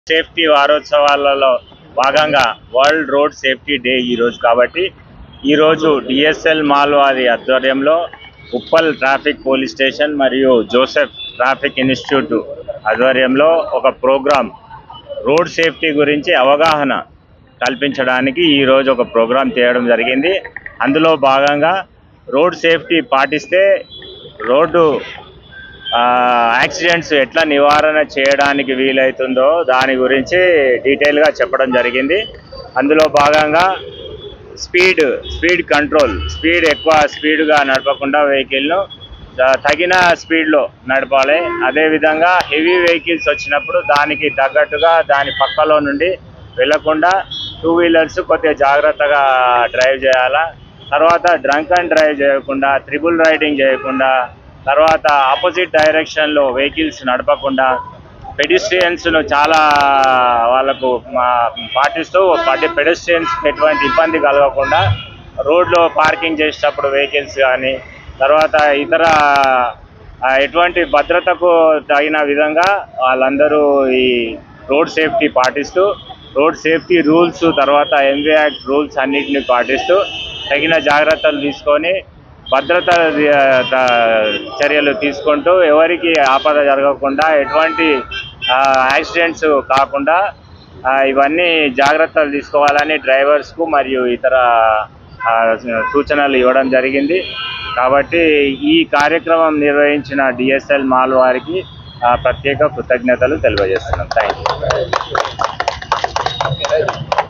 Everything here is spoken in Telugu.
సేఫ్టీ వారోత్సవాలలో భాగంగా వరల్డ్ రోడ్ సేఫ్టీ డే ఈ రోజు కాబట్టి ఈ రోజు డిఎస్ఎల్ మాల్ వారి ఆధ్వర్యంలో ఉప్పల్ ట్రాఫిక్ పోలీస్ స్టేషన్ మరియు జోసెఫ్ ట్రాఫిక్ ఇన్స్టిట్యూట్ ఆధ్వర్యంలో ఒక ప్రోగ్రాం రోడ్ సేఫ్టీ గురించి అవగాహన కల్పించడానికి ఈ రోజు ఒక ప్రోగ్రాం చేయడం జరిగింది అందులో భాగంగా రోడ్ సేఫ్టీ పాటిస్తే రోడ్డు ఆ, యాక్సిడెంట్స్ ఎట్లా నివారణ చేయడానికి వీలవుతుందో దాని గురించి డీటెయిల్గా చెప్పడం జరిగింది అందులో భాగంగా స్పీడ్ స్పీడ్ కంట్రోల్ స్పీడ్ ఎక్కువ స్పీడ్గా నడపకుండా వెహికల్ను త- తగిన స్పీడ్లో నడపాలి అదేవిధంగా హెవీ వెహికల్స్ వచ్చినప్పుడు దానికి తగ్గట్టుగా దాని పక్కలో నుండి వెళ్లకుండా టూ వీలర్స్ కొద్దిగా జాగ్రత్తగా డ్రైవ్ చేయాలా తర్వాత డ్రంక్ అండ్ డ్రైవ్ చేయకుండా త్రిబుల్ రైడింగ్ చేయకుండా తర్వాత ఆపోజిట్ డైరెక్షన్లో వెహికల్స్ నడపకుండా పెడిస్ట్రియన్స్ను చాలా వాళ్ళకు మా- పాటిస్తూ పెడిస్ట్రియన్స్ ఎటువంటి ఇబ్బంది కలగకుండా రోడ్లో పార్కింగ్ చేసేటప్పుడు వెహికల్స్ కానీ తర్వాత ఇతర ఆ, ఎటువంటి భద్రతకు తగిన విధంగా వాళ్ళందరూ ఈ రోడ్ సేఫ్టీ పాటిస్తూ రోడ్ సేఫ్టీ రూల్స్ తర్వాత ఎంవీ యాక్ట్ రూల్స్ అన్నిటిని పాటిస్తూ తగిన జాగ్రత్తలు తీసుకొని భద్రత ఆ, త- చర్యలు తీసుకుంటూ ఎవరికి ఆపద జరగకుండా ఎటువంటి ఆ, యాక్సిడెంట్స్ కాకుండా ఆ, ఇవన్నీ జాగ్రత్తలు తీసుకోవాలని డ్రైవర్స్కు మరియు ఇతర ఆ, సూచనలు ఇవ్వడం జరిగింది కాబట్టి ఈ కార్యక్రమం నిర్వహించిన డిఎస్ఎల్ మాల్ వారికి ఆ, ప్రత్యేక కృతజ్ఞతలు తెలియజేస్తున్నాం థ్యాంక్ యూ